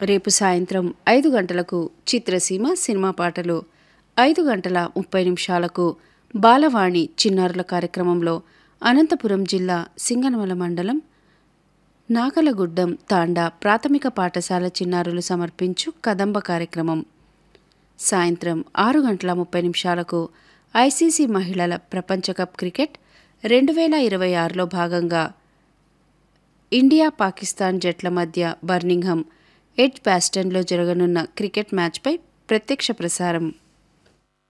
రేపు సాయంత్రం ఐదు గంటలకు చిత్రసీమ సినిమా పాటలు ఐదు గంటల ముప్పై నిమిషాలకు బాలవాణి చిన్నారుల కార్యక్రమంలో అనంతపురం జిల్లా సింగనమల మండలం నాగలగుడ్డం తాండా ప్రాథమిక పాఠశాల చిన్నారులు సమర్పించు కదంబ కార్యక్రమం సాయంత్రం ఆరు గంటల ముప్పై నిమిషాలకు ఐసీసీ మహిళల ప్రపంచ కప్ క్రికెట్ రెండు వేల ఇరవై ఆరులో భాగంగా ఇండియా పాకిస్తాన్ జట్ల మధ్య బర్నింగ్హమ్ ఎడ్జ్ బ్యాస్టన్లో జరగనున్న క్రికెట్ మ్యాచ్పై ప్రత్యక్ష ప్రసారం